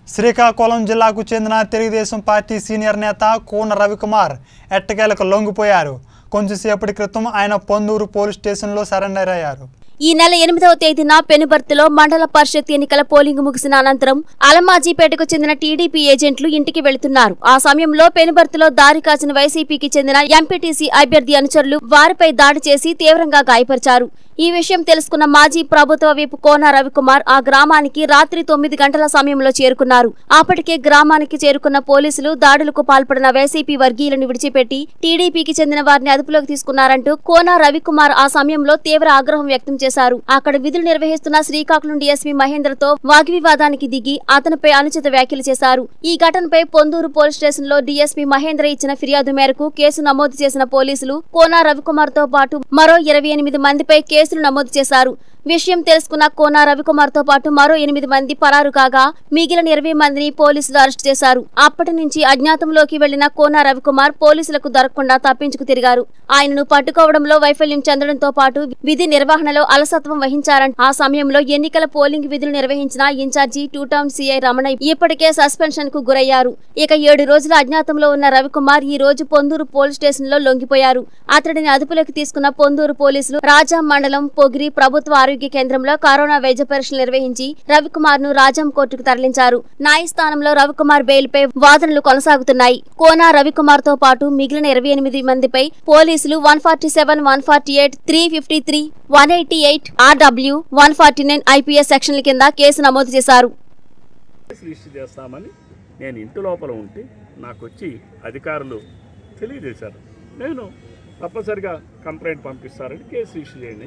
శ్రీకాకుళం జిల్లాకు చెందిన Telugu Desam party senior నేత కూన రవికుమార్ ఎట్టకేలకు లొంగిపోయారు కొంచెంసేపటి క్రితం ఆయన పొందూరు పోలీస్ స్టేషన్లో సరెండర్ అయ్యారు ఈ నెల ఎనిమిదవ తేదీన పెనుబర్తిలో మండల పరిషత్ ఎన్నికల పోలింగ్ ముగిసిన అనంతరం అలమాజీపేటకు చెందిన టీడీపీ ఏజెంట్లు ఇంటికి వెళుతున్నారు ఆ సమయంలో పెనుబర్తిలో దారి కాచిన వైసీపీకి చెందిన ఎంపీటీసీ అభ్యర్థి అనుచరులు వారిపై దాడి చేసి తీవ్రంగా గాయపరిచారు ఈ విషయం తెలుసుకున్న మాజీ ప్రభుత్వ విప్ కోన రవికుమార్ ఆ గ్రామానికి రాత్రి తొమ్మిది గంటల సమయంలో చేరుకున్నారు అప్పటికే గ్రామానికి చేరుకున్న పోలీసులు దాడులకు పాల్పడిన వైసీపీ వర్గీయులను విడిచిపెట్టి టీడీపీకి చెందిన వారిని అదుపులోకి తీసుకున్నారంటూ కోన రవికుమార్ ఆ సమయంలో తీవ్ర ఆగ్రహం వ్యక్తం చేశారు అక్కడ విధులు నిర్వహిస్తున్న శ్రీకాకుళం డీఎస్పీ మహేంద్రతో వాగ్వివాదానికి దిగి అతనిపై అనుచిత వ్యాఖ్యలు చేశారు ఈ ఘటనపై పొందూరు పోలీస్ స్టేషన్ లో డీఎస్పీ మహేంద్ర ఇచ్చిన ఫిర్యాదు మేరకు కేసు నమోదు చేసిన పోలీసులు కోన రవికుమార్ తో పాటు మరో ఇరవై ఎనిమిది మందిపై కేసులు నమోదు చేశారు విషయం తెలుసుకున్న కోన రవికుమార్ తో పాటు మరో ఎనిమిది మంది పరారు కాగా మిగిలిన ఇరవై మందిని పోలీసులు అరెస్ట్ చేశారు అప్పటి నుంచి అజ్ఞాతంలోకి వెళ్లిన కోన రవికుమార్ పోలీసులకు దొరకకుండా తప్పించుకు తిరిగారు ఆయనను పట్టుకోవడంలో వైఫల్యం చెందడంతో పాటు విధి నిర్వహణలో అలసత్వం వహించారని ఆ సమయంలో ఎన్నికల పోలింగ్ విధులు నిర్వహించిన incharge two town CI Ramana ఇప్పటికే సస్పెన్షన్ కు గురయ్యారు ఇక ఏడు రోజుల అజ్ఞాతంలో ఉన్న రవికుమార్ ఈ రోజు పొందూరు పోలీస్ స్టేషన్ లో లొంగిపోయారు అతడిని అదుపులోకి తీసుకున్న పొందూరు పోలీసులు రాజా మండలం పొగిరి ప్రభుత్వ ఆరోగ్య కేంద్రంలో కరోనా వైద్య పరీక్షలు నిర్వహించి రవికుమార్ ను రాజాం కోర్టుకు తరలించారు న్యాయస్థానంలో రవికుమార్ బెయిల్ పై వాదనలు కొనసాగుతున్నాయి కోనా రవికుమార్ తో పాటు మిగిలిన ఇరవై ఎనిమిది మందిపై పోలీసులు one forty seven one forty eight three fifty three one eighty eight RW one forty nine IPS సెక్షన్ల కింద కేసు నమోదు చేశారు కేసు రిజిస్టర్ చేస్తామని నేను ఇంటి లోపల ఉంటే నాకు వచ్చి అధికారులు తెలియజేశారు నేను తప్పనిసరిగా కంప్లైంట్ పంపిస్తారని కేసు రిజిస్టర్ చేయండి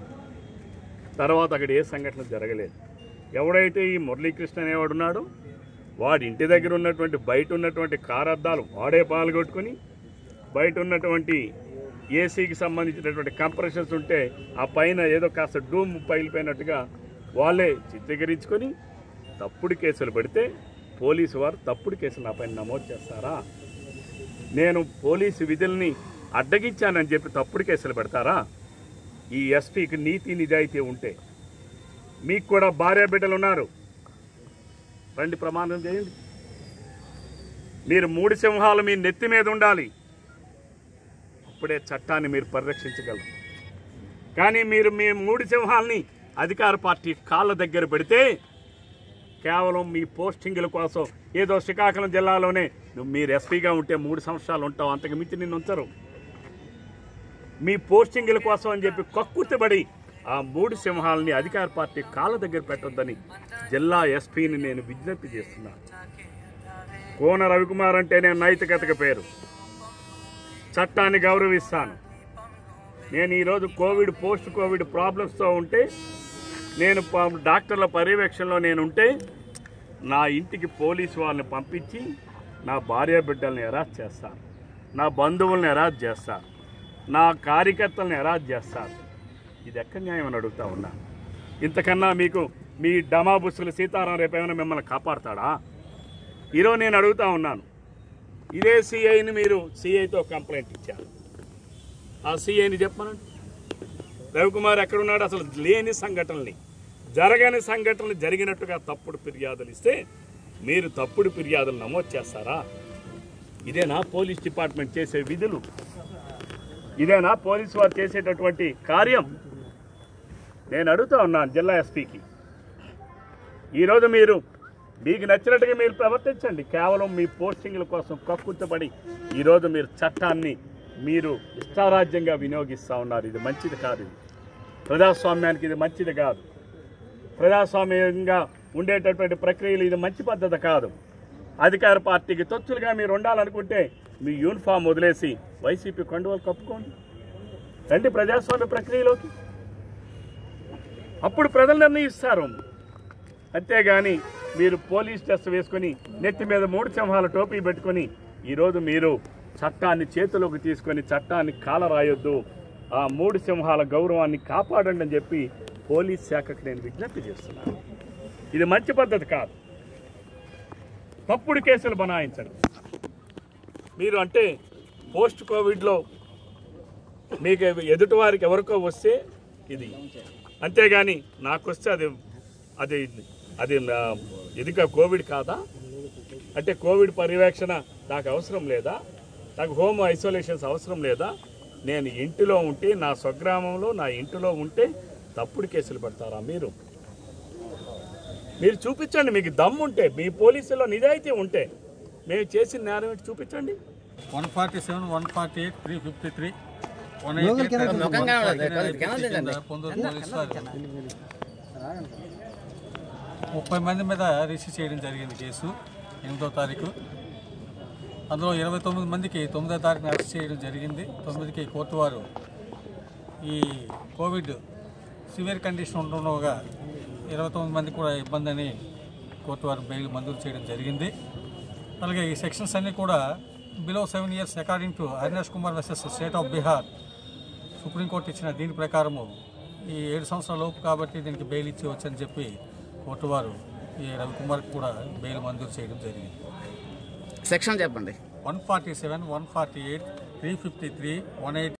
తర్వాత అక్కడ ఏ సంఘటన జరగలేదు ఎవడైతే ఈ మురళీకృష్ణ అనేవాడు ఉన్నాడో వాడి ఇంటి దగ్గర ఉన్నటువంటి బయట ఉన్నటువంటి కారు అద్దాలు వాడే పాల్గొట్టుకొని బయట ఉన్నటువంటి ఏసీకి సంబంధించినటువంటి కంప్రెషన్స్ ఉంటే ఆ పైన ఏదో కాస్త డూమ్ పగిలిపోయినట్టుగా వాళ్ళే చిత్రీకరించుకొని తప్పుడు కేసులు పెడితే పోలీసు వారు తప్పుడు కేసులు నా పైన నమోదు చేస్తారా నేను పోలీసు విధుల్ని అడ్డగించానని చెప్పి తప్పుడు కేసులు పెడతారా ఈ ఎస్పీకి నీతి నిజాయితీ ఉంటే మీకు కూడా భార్య బిడ్డలు ఉన్నారు రండి ప్రమాణం చేయండి మీరు మూడు సింహాలు మీ నెత్తి మీద ఉండాలి అప్పుడే చట్టాన్ని మీరు పరిరక్షించగలరు కానీ మీరు మీ మూడు సింహాలని అధికార పార్టీ కాళ్ళ దగ్గర పెడితే కేవలం మీ పోస్టింగుల కోసం ఏదో శ్రీకాకుళం జిల్లాలోనే నువ్వు మీరు ఎస్పీగా ఉంటే మూడు సంవత్సరాలు ఉంటావు అంతకు మించి నిన్ను ఉంచరు మీ పోస్టింగుల కోసం అని చెప్పి కక్కుర్తిబడి ఆ మూడు సింహాలని అధికార పార్టీ కాళ్ళ దగ్గర పెట్టొద్దని జిల్లా ఎస్పీని నేను విజ్ఞప్తి చేస్తున్నాను కోన రవికుమార్ అంటేనే నైతికతకు పేరు చట్టాన్ని గౌరవిస్తాను నేను ఈరోజు కోవిడ్ పోస్ట్ కోవిడ్ ప్రాబ్లమ్స్తో ఉంటే నేను ప- డాక్టర్ల పర్యవేక్షణలో నేను ఉంటే నా ఇంటికి పోలీసు వాళ్ళని పంపించి నా భార్య బిడ్డల్ని ఎరాజ్ చేస్తాను నా బంధువుల్ని ఎరాజ్ చేస్తాను నా కార్యకర్తలను ఎరాజ్ చేస్తారు ఇది ఎక్కడ న్యాయం అని అడుగుతా ఉన్నా ఇంతకన్నా మీకు మీ డమాబుస్సులు సీతారాం రేపు ఏమైనా మిమ్మల్ని కాపాడతాడా ఈరోజు నేను అడుగుతా ఉన్నాను ఇదే సిఐని మీరు సిఐతో కంప్లైంట్ ఇచ్చారు ఆ సిఐని చెప్పమనండి రవికుమార్ ఎక్కడున్నాడు అసలు లేని సంఘటనల్ని జరగని సంఘటనలు జరిగినట్టుగా తప్పుడు ఫిర్యాదులు ఇస్తే మీరు తప్పుడు ఫిర్యాదులు నమోదు చేస్తారా ఇదేనా పోలీస్ డిపార్ట్మెంట్ చేసే విధులు ఇదేనా పోలీసు వారు చేసేటటువంటి కార్యం నేను అడుగుతా ఉన్నాను జిల్లా ఎస్పీకి ఈరోజు మీరు మీకు నచ్చినట్టుగా మీరు ప్రవర్తించండి కేవలం మీ పోస్టింగ్ల కోసం కక్కుర్తపడి ఈరోజు మీరు చట్టాన్ని మీరు ఇష్టారాజ్యంగా వినియోగిస్తూ ఉన్నారు ఇది మంచిది కాదు ఇది ప్రజాస్వామ్యానికి ఇది మంచిది కాదు ప్రజాస్వామ్యంగా ఉండేటటువంటి ప్రక్రియలు ఇది మంచి పద్ధతి కాదు అధికార పార్టీకి తొత్తులుగా మీరు ఉండాలనుకుంటే మీ యూనిఫామ్ వదిలేసి వైసీపీ కండువాలు కప్పుకోండి రండి ప్రజాస్వామ్య ప్రక్రియలోకి అప్పుడు ప్రజలు నిర్ణయిస్తారు అంతేగాని మీరు పోలీస్ టెస్ట్ వేసుకొని నెత్తి మీద మూడు సింహాల టోపీ పెట్టుకొని ఈరోజు మీరు చట్టాన్ని చేతిలోకి తీసుకొని చట్టాన్ని కాలరాయొద్దు ఆ మూడు సింహాల గౌరవాన్ని కాపాడండి అని చెప్పి పోలీస్ శాఖకు నేను విజ్ఞప్తి చేస్తున్నాను ఇది మంచి పద్ధతి కాదు తప్పుడు కేసులు బనాయించడం మీరు అంటే పోస్ట్ కోవిడ్లో మీకు ఎదుటి వారికి ఎవరికో వస్తే ఇది అంతేగాని నాకు వస్తే అది అది అది నా ఇదిగా కోవిడ్ కాదా అంటే కోవిడ్ పర్యవేక్షణ నాకు అవసరం లేదా నాకు హోమ్ ఐసోలేషన్స్ అవసరం లేదా నేను ఇంటిలో ఉంటే నా స్వగ్రామంలో నా ఇంటిలో ఉంటే తప్పుడు కేసులు పెడతారా మీరు మీరు చూపించండి మీకు దమ్ము ఉంటే మీ పోలీసులో నిజాయితీ ఉంటే మేము చేసిన నేరం ఏంటి చూపించండి one forty seven one forty eight three fifty three one eighty Ponduru police వారు ముప్పై మంది మీద రిజిస్టర్ చేయడం జరిగింది కేసు ఎనిమిదో తారీఖు అందులో ఇరవై తొమ్మిది మందికి తొమ్మిదో తారీఖున అరెస్ట్ చేయడం జరిగింది తొమ్మిదికి కోర్టు వారు ఈ కోవిడ్ సివియర్ కండిషన్ ఉండగా ఇరవై తొమ్మిది మందికి కూడా ఇబ్బంది అని కోర్టు వారు బెయిల్ మంజూరు చేయడం జరిగింది అలాగే ఈ సెక్షన్స్ అన్నీ కూడా below seven years according to Avinash Kumar versus state of Bihar supreme court ఇచ్చిన దీని ప్రకారము ఈ ఏడు సంవత్సరాల లోపు కాబట్టి దీనికి బెయిల్ ఇచ్చేవచ్చు అని చెప్పి కోర్టు వారు ఈ రవికుమార్కి కూడా బెయిల్ మంజూరు చేయడం జరిగింది సెక్షన్ చెప్పండి one forty seven one forty eight three fifty three one eight